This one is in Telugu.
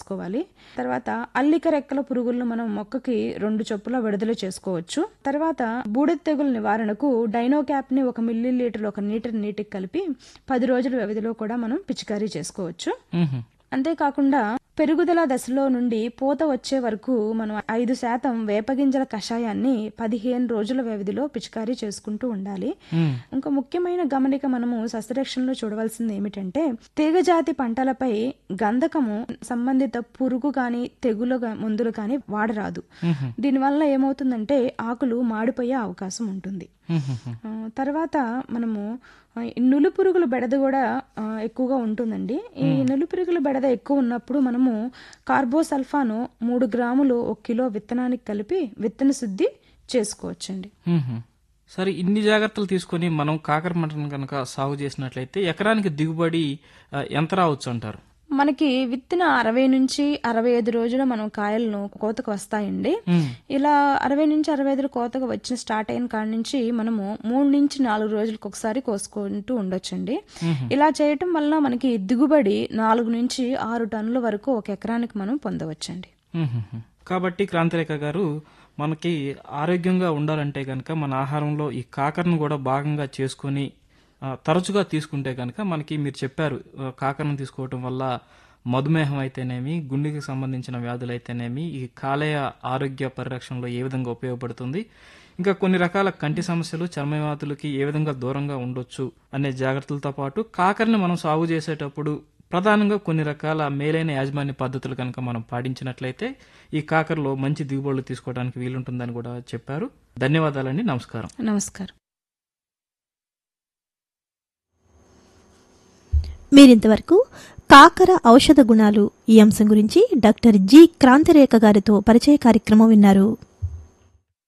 చేసుకోవాలి తర్వాత అల్లిక రెక్కల పురుగులను మనం మొక్కకి రెండు చొప్పుల విడుదల చేసుకోవచ్చు తర్వాత బూడిద తెగులు నివారణకు డైనోక్యాప్ ని ఒక మిల్లీ లీటర్ ఒక లీటర్ నీటికి కలిపి పది రోజుల వ్యవధిలో కూడా మనం పిచికారీ చేసుకోవచ్చు మ్మ్. అంతేకాకుండా పెరుగుదల దశలో నుండి పూత వచ్చే వరకు మనం ఐదు శాతం వేపగింజల కషాయాన్ని పదిహేను రోజుల వ్యవధిలో పిచికారీ చేసుకుంటూ ఉండాలి మ్మ్. ఇంకా ముఖ్యమైన గమనిక మనము సస్యరక్షణలో చూడవలసింది ఏమిటంటే తీగజాతి పంటలపై గంధకము సంబంధిత పురుగు కానీ తెగులు గా- మందులు కానీ వాడరాదు మ్మ్. దీనివల్ల ఏమవుతుందంటే ఆకులు మాడిపోయే అవకాశం ఉంటుంది మ్మ్. ఆ, తర్వాత మనము ఆ, ఈ నులిపురుగుల బెడద కూడా ఆ, ఎక్కువగా ఉంటుందండి ఈ నులిపురుగుల బెడద ఎక్కువ ఉన్నప్పుడు మనము కార్బోసల్ఫాను మూడు గ్రాములు ఒక కిలో విత్తనానికి కలిపి విత్తన శుద్ధి చేసుకోవచ్చండి మ్మ్. సరే ఇన్ని జాగ్రత్తలు తీసుకొని మనం కాకర పంటను కనుక సాగు చేసినట్లయితే ఎకరానికి దిగుబడి ఆ, ఎంత రావచ్చు అంటారు మనకి విత్తిన అరవై నుంచి అరవై ఐదు రోజులు మనం కాయలను కోతకు వస్తాయండి మ్మ్. ఇలా అరవై నుంచి అరవై ఐదు కోతకు వచ్చిన స్టార్ట్ అయిన కాడ నుంచి మనము మూడు నుంచి నాలుగు రోజులకు ఒకసారి కోసుకుంటూ ఉండొచ్చండి ఇలా చేయటం వల్ల మనకి దిగుబడి నాలుగు నుంచి ఆరు టన్నుల వరకు ఒక ఎకరానికి మనం పొందవచ్చండి మ్మ్. కాబట్టి క్రాంతిరేఖ గారు మనకి ఆరోగ్యంగా ఉండాలంటే కనుక మన ఆహారంలో ఈ కాకరను కూడా భాగంగా చేసుకొని ఆ, తరచుగా తీసుకుంటే కనుక మనకి మీరు చెప్పారు ఆ, కాకరను తీసుకోవటం వల్ల మధుమేహం అయితేనేమి గుండెకి సంబంధించిన వ్యాధులు అయితేనేమి ఈ కాలేయ ఆరోగ్య పరిరక్షణలో ఏ విధంగా ఉపయోగపడుతుంది ఇంకా కొన్ని రకాల కంటి సమస్యలు చర్మ వ్యాధులకి ఏ విధంగా దూరంగా ఉండొచ్చు అనే జాగ్రత్తలతో పాటు కాకరని మనం సాగు చేసేటప్పుడు ప్రధానంగా కొన్ని రకాల మేలైన యాజమాన్య పద్ధతులు కనుక మనం పాటించినట్లయితే ఈ కాకరలో మంచి దిగుబడులు తీసుకోవడానికి వీలుంటుందని కూడా చెప్పారు ధన్యవాదాలండి నమస్కారం నమస్కారం మీరింతవరకు కాకర ఔషధ గుణాలు ఈ అంశం గురించి డాక్టర్ జి క్రాంతిరేఖ గారితో పరిచయ కార్యక్రమం విన్నారు